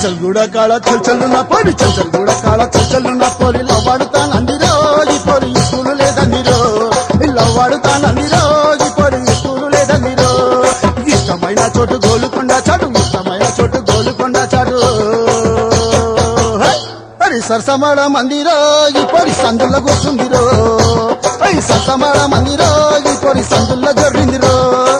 చల్చల్ కూడా కాడ చల్చల్లున్న పోరి చల్చల్ కూడా కాడ చల్చల్లున్న పోరి లవ్వాడుతానందిరో ఈ పోరి స్కూలు లేదందిరో లవ్వాడుతానందిరో ఈ పోరి స్కూలు లేదందిరో ఇష్టమైన చోటు గోలుకొండ చాటు ఇష్టమైన చోటు గోలుకొండ చాటు హై! అరి సరసమాడ మందిరో ఈ పొడి సందుల్లో కూర్చుందిరో అయి సరసమాడ మందిరో ఈ పొడి సందుల్లో జొర్రిందిరో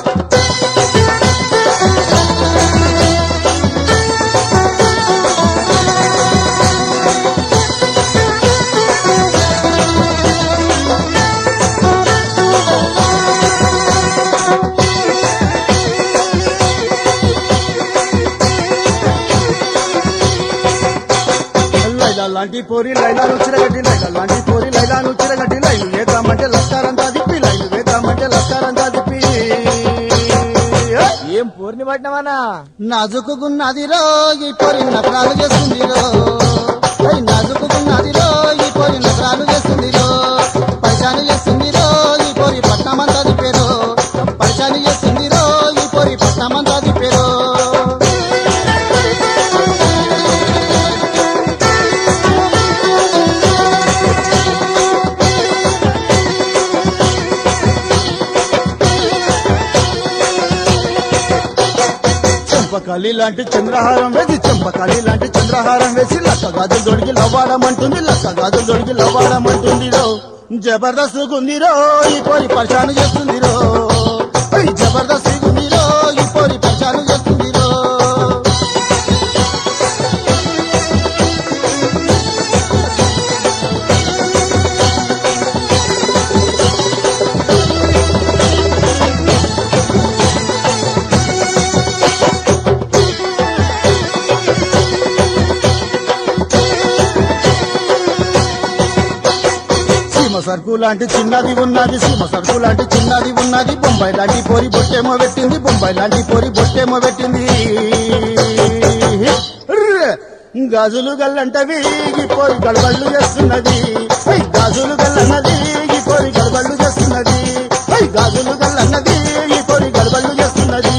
లైలా లాంటి పోరి లైలాను చిరగట్టి లైలా లాంటి పోరి లైలాను చిరగట్టి లైలు వేద్దామంటే లస్కారంతా దిప్పి లైలు వేద్దామంటే లస్కారంతా దిప్పి ఏం పూర్ణి పట్టినవన్నా నాజుకున్నదిరో ఈ పొరి నకరాలు చేస్తుందిరో అయి నాజుకున్నదిరో ఈ పొరి నకరాలు చేస్తుందిరో పరిశాని చేస్తుందిరో ఈ పొరి పట్నమంతా దిప్పేరో పరిశాని చేస్తుందిరో ఈ పొరి పట్నమంతా దిప్పేరో చెంపకాళి లాంటి చంద్రహారం వేసి చెంపకాళి లాంటి చంద్రహారం వేసి లక్క గాజులు దొడికి లవ్వాడమంటుంది లక్క గాజులు దొడికి లవ్వాడమంటుంది రో జబర్దస్త్ గుందిరో ఈ పోరి పరిశాను చేస్తుందిరో ఓయ్ జబర్దస్త్ గుందిరో ఈ పోరి పరిశాను చేస్తుందిరో సీమ సరుకు లాంటి చిన్నది ఉన్నది సీమ సరుకు లాంటి చిన్నది ఉన్నది బొంబాయి లాంటి పోరి బొట్టేమో పెట్టింది బొంబాయి లాంటి పోరి బొట్టేమో పెట్టింది ర్ర్! గాజులు గల్లంటవి ఈ పోరి గడబళ్ళు చేస్తున్నది ఐ గాజులు గల్లన్నది ఈ పోరి గడబళ్ళు చేస్తున్నది ఐ గాజులు గల్లన్నది ఈ పోరి గడబళ్ళు చేస్తున్నది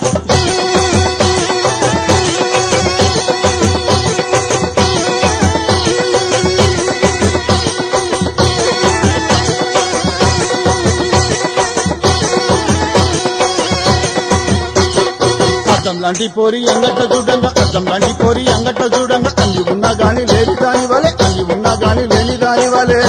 అద్దం లాంటి పోరి అంగట్ల చూడంగా అద్దం లాంటి పోరి అంగట్ల చూడంగా అంది ఉన్నా గాని లేని దాని వలే అంది ఉన్నా గాని లేని దాని వలే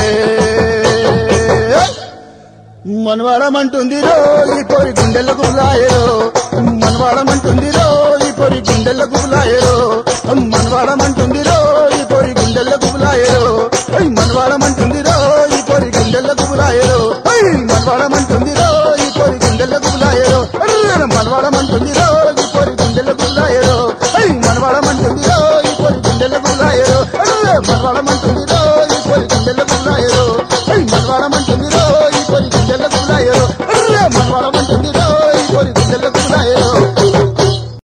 మనవాడమంటుంది రో ఈ పొరి గుండెల గులాయరో మనవాడమంటుంది రో ఈ పొరి గుండెల గులాయరో మనవాడమంటుంది రో ఈ పొరి గుండెల గులాయరో మనవాడమంటుంది రో ఈ పొరి గుండెల గులాయరో మనవాడమంటుంది రో ఈ పొరి గుండెల గులాయరో మనవాడమంటుంది రో ఈ పొరి గుండెల గులాయరో మనవాడమంటుంది రో ఈ పొరి గుండెల గులాయరో మనవాడమంటుంది రో